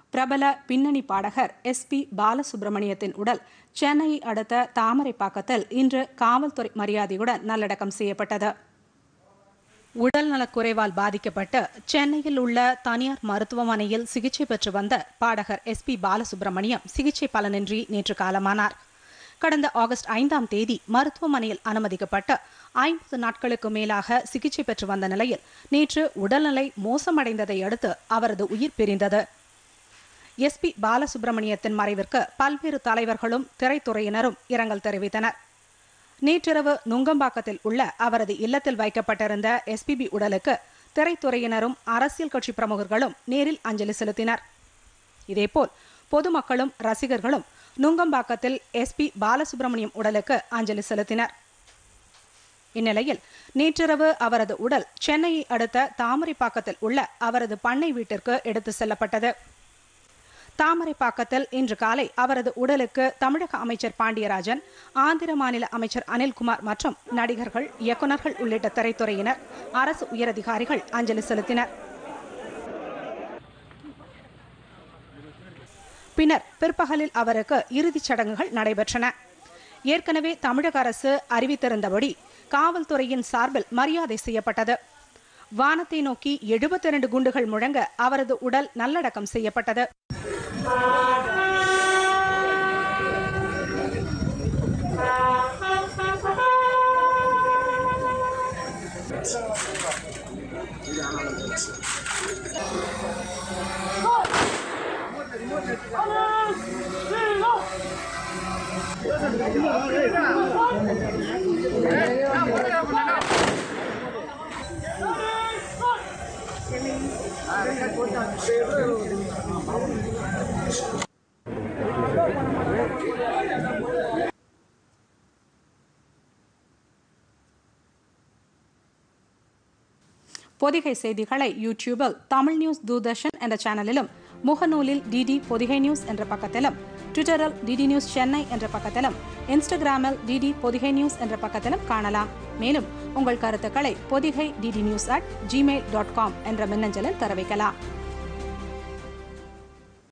பிரபல பின்னணி பாடகர் எஸ் பி பாலசுப்ரமணியத்தின் உடல் சென்னையை அடுத்த தாமரைப்பாக்கத்தில் இன்று காவல்துறை மரியாதையுடன் நல்லடக்கம் செய்யப்பட்டது உடல்நலக்குறைவால் பாதிக்கப்பட்டு சென்னையில் உள்ள தனியார் மருத்துவமனையில் சிகிச்சை பெற்று வந்த பாடகர் எஸ் பி பாலசுப்ரமணியம் சிகிச்சை பலனின்றி நேற்று காலமானார் கடந்த ஆகஸ்ட் ஐந்தாம் தேதி மருத்துவமனையில் அனுமதிக்கப்பட்டு ஐம்பது நாட்களுக்கு மேலாக சிகிச்சை பெற்று வந்த நிலையில் நேற்று உடல்நிலை மோசமடைந்ததை அடுத்து அவரது உயிர் பிரிந்தது எஸ் பி பாலசுப்ரமணியத்தின் மறைவிற்கு பல்வேறு தலைவர்களும் திரைத்துறையினரும் இரங்கல் தெரிவித்தனர் நேற்றிரவு நுங்கம்பாக்கத்தில் உள்ள அவரது இல்லத்தில் வைக்கப்பட்டிருந்த எஸ்பிபி உடலுக்கு திரைத்துறையினரும் அரசியல் கட்சி பிரமுகர்களும் நேரில் அஞ்சலி செலுத்தினர் இதேபோல் பொதுமக்களும் ரசிகர்களும் நுங்கம்பாக்கத்தில் எஸ்பி பாலசுப்ரமணியம் உடலுக்கு அஞ்சலி செலுத்தினர் இந்நிலையில் நேற்றிரவு அவரது உடல் சென்னையை அடுத்த தாமரைப்பாக்கத்தில் உள்ள அவரது பண்ணை வீட்டிற்கு எடுத்து செல்லப்பட்டது தாமரைப்பாக்கத்தில் இன்று காலை அவரது உடலுக்கு தமிழக அமைச்சர் பாண்டியராஜன் ஆந்திர மாநில அமைச்சர் அனில்குமார் மற்றும் நடிகர்கள் இயக்குநர்கள் உள்ளிட்ட திரைத்துறையினர் அரசு உயரதிகாரிகள் அஞ்சலி செலுத்தினர் பின்னர் பிற்பகலில் அவருக்கு இறுதிச் சடங்குகள் நடைபெற்றன ஏற்கனவே தமிழக அரசு அறிவித்திருந்தபடி காவல்துறையின் சார்பில் மரியாதை செய்யப்பட்டது வானத்தை நோக்கி எழுபத்தி இரண்டு குண்டுகள் முழங்க அவரது உடல் நல்லடக்கம் செய்யப்பட்டது பொதிகை செய்திகளை யூடியூபில் தமிழ் நியூஸ் தூர்தர்ஷன் என்ற சேனலிலும் முகநூலில் டிடி பொதிகை நியூஸ் என்ற பக்கத்திலும் ட்விட்டரில் டிடி நியூஸ் சென்னை என்ற பக்கத்திலும் இன்ஸ்டாகிராமில் டிடி பொதிகை நியூஸ் என்ற பக்கத்திலும் காணலாம் மேலும் உங்கள் கருத்துக்களை Podhigai DD news at Gmail dot com என்ற மின்னஞ்சலில் தெரிவிக்கலாம்